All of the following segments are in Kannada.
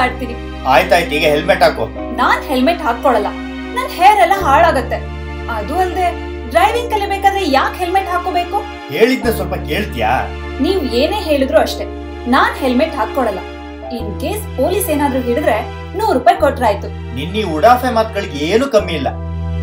ಮಾಡ್ತೀನಿ ಆಯ್ತಾಯ್ತು ಈಗ ಹೆಲ್ಮೆಟ್ ಹಾಕು ನಾನ್ ಹೆಲ್ಮೆಟ್ ಹಾಕೊಳಲ್ಲ ನನ್ ಹೇರ್ ಎಲ್ಲ ಹಾಳಾಗತ್ತೆ ಅದು ಅಲ್ದೆ ಡ್ರೈವಿಂಗ್ ಕಲಿಬೇಕಾದ್ರೆ ಯಾಕೆ ಹೆಲ್ಮೆಟ್ ಹಾಕೋಬೇಕು ಹೇಳಿದ್ನ ಸ್ವಲ್ಪ ಕೇಳ್ತೀಯಾ ನೀವ್ ಏನೇ ಹೇಳಿದ್ರು ಅಷ್ಟೇ ನಾನ್ ಹೆಲ್ಮೆಟ್ ಹಾಕೊಳಲ್ಲ ಇನ್ ಕೇಸ್ ಪೊಲೀಸ್ ಏನಾದ್ರೂ ಹಿಡಿದ್ರೆ ನೂರು ರೂಪಾಯಿ ಕೊಟ್ರಾಯ್ತು ನಿನ್ನೀ ಉಡಾಫೆ ಮಾತುಗಳಿಗೆ ಏನು ಕಮ್ಮಿ ಇಲ್ಲ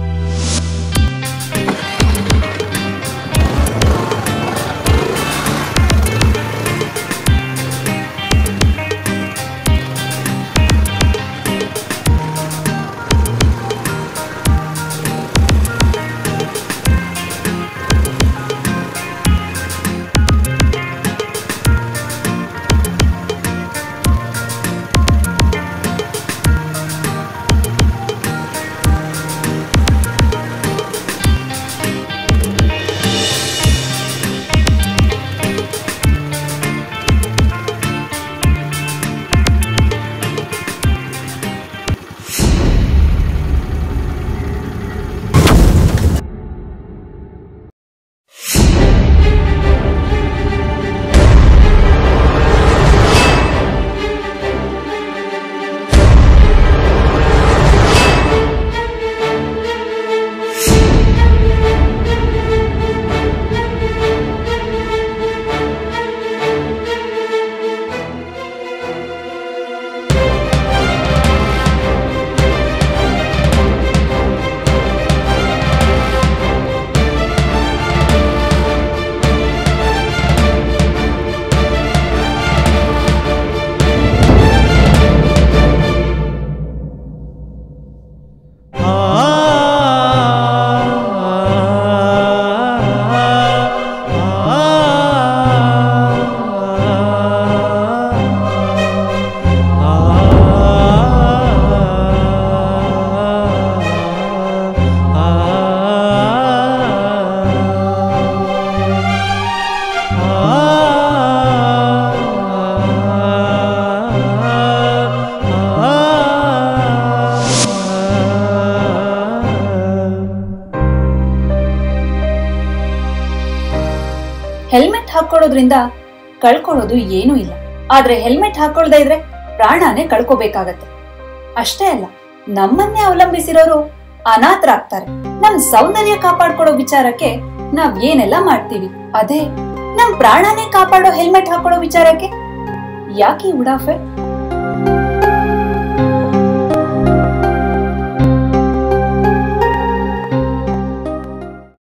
ಹೆಲ್ಮೆಟ್ ಹಾಕೊಳ್ಳೋದ್ರಿಂದ ಕಳ್ಕೊಳ್ಳೋದು ಏನೂ ಇಲ್ಲ ಆದ್ರೆ ಹೆಲ್ಮೆಟ್ ಹಾಕೊಳ್ದೇ ಇದ್ರೆ ಪ್ರಾಣನೇ ಕಳ್ಕೋಬೇಕಾಗತ್ತೆ ಅಷ್ಟೇ ಅಲ್ಲ ನಮ್ಮನ್ನೇ ಅವಲಂಬಿಸಿರೋರು ಅನಾಥರಾಗ್ತಾರೆ ನಮ್ ಸೌಂದರ್ಯ ಕಾಪಾಡ್ಕೊಳ್ಳೋ ವಿಚಾರಕ್ಕೆ ನಾವ್ ಏನೆಲ್ಲ ಮಾಡ್ತೀವಿ ಅದೇ ನಮ್ ಪ್ರಾಣನೇ ಕಾಪಾಡೋ ಹೆಲ್ಮೆಟ್ ಹಾಕೊಳ್ಳೋ ವಿಚಾರಕ್ಕೆ ಯಾಕೆ ಈ ಉಡಾಫೆ